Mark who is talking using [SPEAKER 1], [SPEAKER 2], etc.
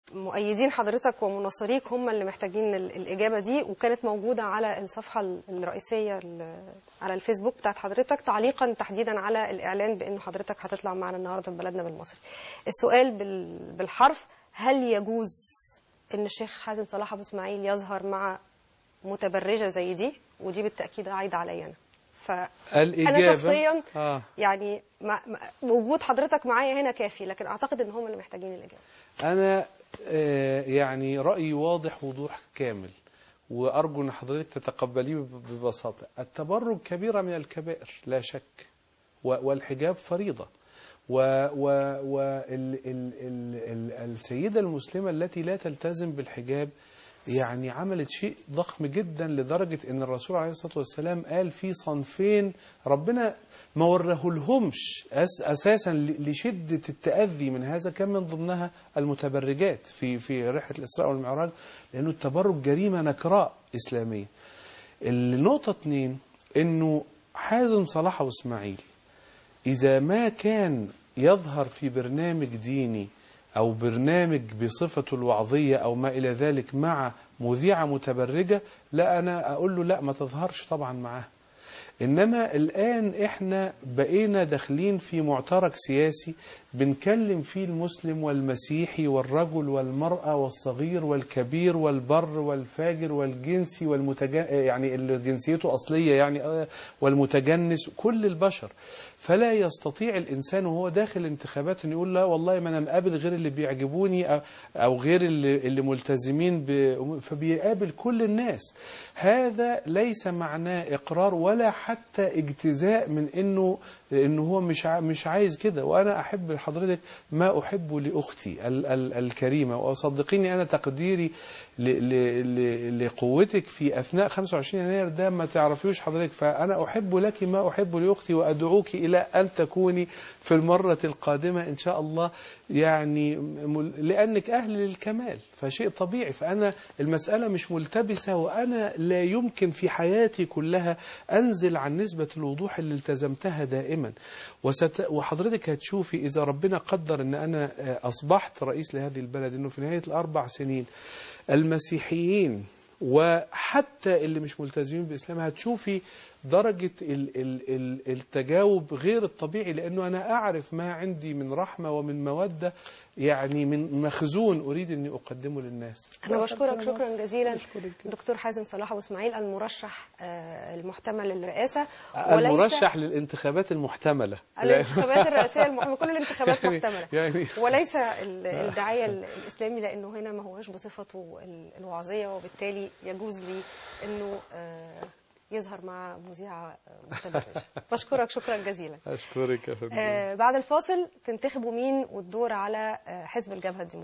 [SPEAKER 1] مؤيدين حضرتك ومناصريك هم اللي محتاجين ال- الإجابة دي وكانت موجودة على الصفحة ال- الرئيسية ال- على الفيسبوك بتاعت حضرتك تعليقا تحديدا على الإعلان بأنه حضرتك هتطلع معنا النهاردة في بلدنا بالمصري السؤال بال- بالحرف هل يجوز أن الشيخ حازم صلاح أبو إسماعيل يظهر مع متبرجة زي دي ودي بالتأكيد عايدة عليا أنا فأنا
[SPEAKER 2] الإجابة-
[SPEAKER 1] شخصيا
[SPEAKER 2] آه.
[SPEAKER 1] يعني مع مع- وجود حضرتك معايا هنا كافي لكن أعتقد أن هم اللي محتاجين الإجابة
[SPEAKER 2] أنا آه، يعني رأيي واضح وضوح كامل وأرجو أن حضرتك تتقبليه ب- ببساطة التبرج كبيرة من الكبائر لا شك و- والحجاب فريضة والسيدة المسلمة التي لا تلتزم بالحجاب يعني عملت شيء ضخم جدا لدرجة أن الرسول عليه الصلاة والسلام قال في صنفين ربنا ما ورهولهمش أس أساسا ل- لشدة التأذي من هذا كان من ضمنها المتبرجات في في رحلة الإسراء والمعراج لأنه التبرج جريمة نكراء إسلامية النقطة اتنين أنه حازم صلاح وإسماعيل إذا ما كان يظهر في برنامج ديني أو برنامج بصفته الوعظية أو ما إلى ذلك مع مذيعة متبرجة لا أنا أقول له لا ما تظهرش طبعا معاه إنما الآن إحنا بقينا داخلين في معترك سياسي بنكلم فيه المسلم والمسيحي والرجل والمرأة والصغير والكبير والبر والفاجر والجنسي والمتج... يعني اللي جنسيته أصلية يعني آه، والمتجنس كل البشر فلا يستطيع الإنسان وهو داخل انتخابات أن يقول لا والله ما أنا مقابل غير اللي بيعجبوني أو- أو غير اللي, اللي ملتزمين ب... فبيقابل كل الناس هذا ليس معناه إقرار ولا حتى اجتزاء من أنه انه هو مش ع- مش عايز كده وانا احب لحضرتك ما احبه لاختي ال ال الكريمه وصدقيني انا تقديري ل ل ل لقوتك في اثناء 25 يناير ده ما تعرفيوش حضرتك فانا احب لك ما احب لاختي وادعوك الى ان تكوني في المره القادمه ان شاء الله يعني مل- لانك اهل للكمال فشيء طبيعي فانا المساله مش ملتبسه وانا لا يمكن في حياتي كلها انزل عن نسبه الوضوح اللي التزمتها دائما وست وحضرتك هتشوفي اذا ربنا قدر ان انا آه، اصبحت رئيس لهذه البلد انه في نهايه الاربع سنين المسيحيين وحتى اللي مش ملتزمين بالاسلام هتشوفي درجة ال- ال- ال- التجاوب غير الطبيعي لأنه أنا أعرف ما عندي من رحمة ومن مودة يعني من مخزون أريد أني أقدمه للناس
[SPEAKER 1] أنا بشكرك شكرا جزيلا
[SPEAKER 2] أشكرك.
[SPEAKER 1] دكتور حازم صلاح أبو إسماعيل المرشح آه، المحتمل للرئاسة
[SPEAKER 2] المرشح للانتخابات المحتملة
[SPEAKER 1] الانتخابات الرئاسية المحتملة كل الانتخابات
[SPEAKER 2] يعني-
[SPEAKER 1] محتملة
[SPEAKER 2] يعني
[SPEAKER 1] وليس ال- الداعية ال- الإسلامي لأنه هنا ما هوش بصفته ال- الوعظية وبالتالي يجوز لي أنه آه، يظهر مع مذيعة آه، متبرجة بشكرك شكرا جزيلا
[SPEAKER 2] أشكرك يا فندم
[SPEAKER 1] آه، بعد الفاصل تنتخبوا مين والدور على آه، حزب الجبهة الديمقراطية